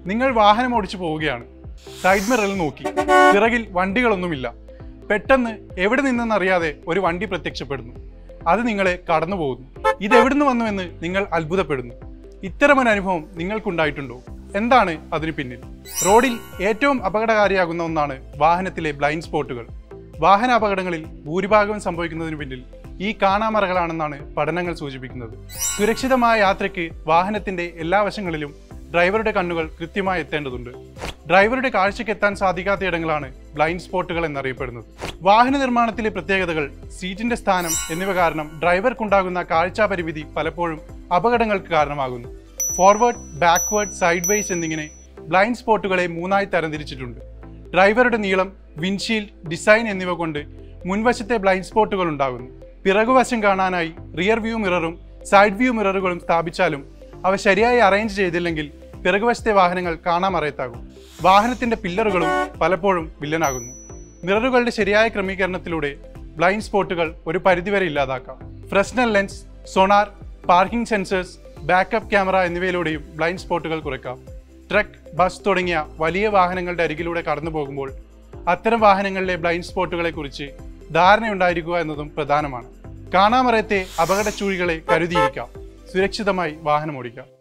നിങ്ങൾ വാഹനം ഓടിച്ചു പോവുകയാണ് സൈഡ് മിററിൽ നോക്കി പിറകിൽ വണ്ടികളൊന്നുമില്ല പെട്ടെന്ന് എവിടെ നിന്നെന്നറിയാതെ ഒരു വണ്ടി പ്രത്യക്ഷപ്പെടുന്നു അത് നിങ്ങളെ കടന്നു പോകുന്നു ഇത് എവിടുന്ന് വന്നുവെന്ന് നിങ്ങൾ അത്ഭുതപ്പെടുന്നു ഇത്തരമൊരു അനുഭവം നിങ്ങൾക്കുണ്ടായിട്ടുണ്ടോ എന്താണ് അതിന് പിന്നിൽ റോഡിൽ ഏറ്റവും അപകടകാരിയാകുന്ന ഒന്നാണ് വാഹനത്തിലെ ബ്ലൈൻഡ് സ്പോട്ടുകൾ വാഹന അപകടങ്ങളിൽ ഭൂരിഭാഗവും സംഭവിക്കുന്നതിന് പിന്നിൽ ഈ കാണാമറകളാണെന്നാണ് പഠനങ്ങൾ സൂചിപ്പിക്കുന്നത് സുരക്ഷിതമായ യാത്രയ്ക്ക് വാഹനത്തിന്റെ എല്ലാ വശങ്ങളിലും ഡ്രൈവറുടെ കണ്ണുകൾ കൃത്യമായി എത്തേണ്ടതുണ്ട് ഡ്രൈവറുടെ കാഴ്ചയ്ക്ക് എത്താൻ സാധിക്കാത്ത ഇടങ്ങളാണ് ബ്ലൈൻഡ് സ്പോട്ടുകൾ എന്നറിയപ്പെടുന്നത് വാഹന നിർമ്മാണത്തിലെ പ്രത്യേകതകൾ സീറ്റിന്റെ സ്ഥാനം എന്നിവ കാരണം ഡ്രൈവർക്കുണ്ടാകുന്ന കാഴ്ചാ പരിമിതി പലപ്പോഴും അപകടങ്ങൾക്ക് കാരണമാകുന്നു ഫോർവേഡ് ബാക്ക്വേർഡ് സൈഡ് വേസ് എന്നിങ്ങനെ ബ്ലൈൻഡ് സ്പോട്ടുകളെ മൂന്നായി തരംതിരിച്ചിട്ടുണ്ട് ഡ്രൈവറുടെ നീളം വിൻഷീൽഡ് ഡിസൈൻ എന്നിവ കൊണ്ട് മുൻവശത്തെ ബ്ലൈൻഡ് സ്പോട്ടുകൾ ഉണ്ടാകുന്നു പിറകുവശം കാണാനായി റിയർ വ്യൂ മിററും സൈഡ് വ്യൂ മിററുകളും സ്ഥാപിച്ചാലും അവ ശരിയായി അറേഞ്ച് ചെയ്തില്ലെങ്കിൽ പിറകുവശത്തെ വാഹനങ്ങൾ കാണാമറയത്താകും വാഹനത്തിന്റെ പില്ലറുകളും പലപ്പോഴും വില്ലനാകുന്നു മിററുകളുടെ ശരിയായ ക്രമീകരണത്തിലൂടെ ബ്ലൈൻഡ് സ്പോട്ടുകൾ ഒരു പരിധിവരെ ഇല്ലാതാക്കാം Fresnel lens sonar parking sensors backup camera എന്നിവയിലൂടെയും ബ്ലൈൻഡ് സ്പോട്ടുകൾ കുറയ്ക്കാം ട്രക്ക് ബസ് തുടങ്ങിയ വലിയ വാഹനങ്ങളുടെ അരികിലൂടെ കടന്നു പോകുമ്പോൾ അത്തരം വാഹനങ്ങളിലെ ബ്ലൈൻഡ് സ്പോട്ടുകളെ കുറിച്ച് ധാരണയുണ്ടായിരിക്കുക എന്നതും പ്രധാനമാണ് കാണാമറയത്തെ അപകട ചൂഴികളെ കരുതിയിരിക്കാം സുരക്ഷിതമായി വാഹനം ഓടിക്കാം